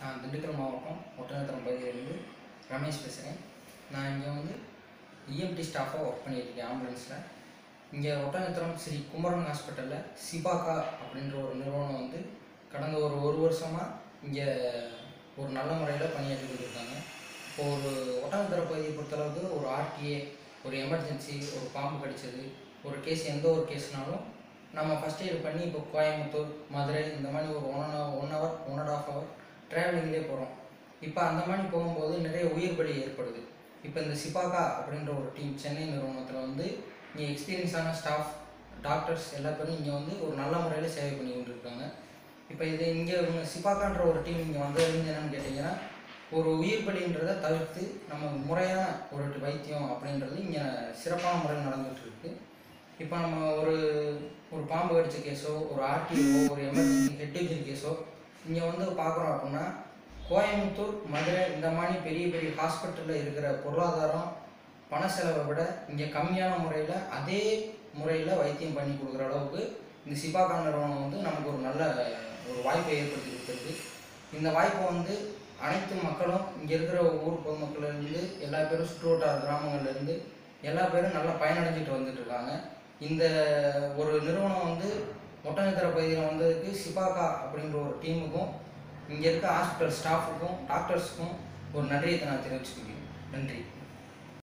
நான் திண்டுக்கல் மாவட்டம் ஒட்டநத்திரம் பகுதியிலேருந்து ரமேஷ் பேசுகிறேன் நான் இங்கே வந்து இஎம்டி ஸ்டாஃபாக ஒர்க் பண்ணியிருக்கேன் ஆம்புலன்ஸில் இங்கே ஒட்டநத்திரம் ஸ்ரீ குமரன் ஹாஸ்பிட்டலில் சிபாகா அப்படின்ற ஒரு நிறுவனம் வந்து கடந்த ஒரு ஒரு வருஷமாக இங்கே ஒரு நல்ல முறையில் பணியாற்றிக்கிட்டு இருக்காங்க இப்போ ஒரு ஒட்டநத்திர பகுதியை பொறுத்தளவுக்கு ஒரு ஆர்டிஏ ஒரு எமர்ஜென்சி ஒரு பாம்பு கடிச்சது ஒரு கேஸ் எந்த ஒரு கேஸ்னாலும் நம்ம ஃபஸ்ட் எய்ட் பண்ணி இப்போ கோயம்புத்தூர் மதுரை இந்த மாதிரி ஒரு one one hour one and half hour ட்ராவலிங்லேயே போகிறோம் இப்போ அந்த மாதிரி போகும்போது நிறைய உயிர் பலி ஏற்படுது இப்போ இந்த சிபாகா அப்படின்ற ஒரு டீம் சென்னை நிறுவனத்தில் வந்து இங்கே எக்ஸ்பீரியன்ஸான ஸ்டாஃப் டாக்டர்ஸ் எல்லா பேரும் இங்கே வந்து ஒரு நல்ல முறையில் சேவை பண்ணி கொண்டிருக்காங்க இப்போ இது இங்கே இவங்க சிபாகான்ற ஒரு டீம் இங்கே வந்ததுலேருந்து என்னன்னு கேட்டிங்கன்னா ஒரு உயிர் பலின்றதை தவிர்த்து நம்ம முறையான ஒரு வைத்தியம் அப்படின்றது இங்கே சிறப்பான முறையில் நடந்துகிட்டு இருக்கு இப்போ நம்ம ஒரு ஒரு பாம்பு கடிச்ச கேஸோ ஒரு ஆர்டிஓ ஒரு எமர்ஜென்சி ஹெட் இன்ஜுரி கேஸோ இங்கே வந்து பார்க்குறோம் அப்படின்னா கோயம்புத்தூர் மதுரை இந்த மாதிரி பெரிய பெரிய ஹாஸ்பிட்டலில் இருக்கிற பொருளாதாரம் பண செலவை விட இங்கே கம்மியான முறையில் அதே முறையில் வைத்தியம் பண்ணி கொடுக்குற அளவுக்கு இந்த சிபாகா நிறுவனம் வந்து நமக்கு ஒரு நல்ல ஒரு வாய்ப்பை ஏற்படுத்தி கொடுத்துருக்கு இந்த வாய்ப்பை வந்து அனைத்து மக்களும் இங்கே இருக்கிற ஊர் பொதுமக்கள்லேருந்து எல்லா பேரும் சுற்றுவட்டார கிராமங்கள்லேருந்து எல்லா பேரும் நல்லா பயனடைஞ்சிட்டு வந்துட்டு இருக்காங்க இந்த ஒரு நிறுவனம் வந்து ஒட்டநத்திர பகுதியில் வந்ததுக்கு சிபாகா அப்படின்ற ஒரு டீமுக்கும் இங்கே இருக்க ஹாஸ்பிட்டல் ஸ்டாஃபுக்கும் டாக்டர்ஸுக்கும் ஒரு நன்றியை நான் தெரிவிச்சுக்கிறேன் நன்றி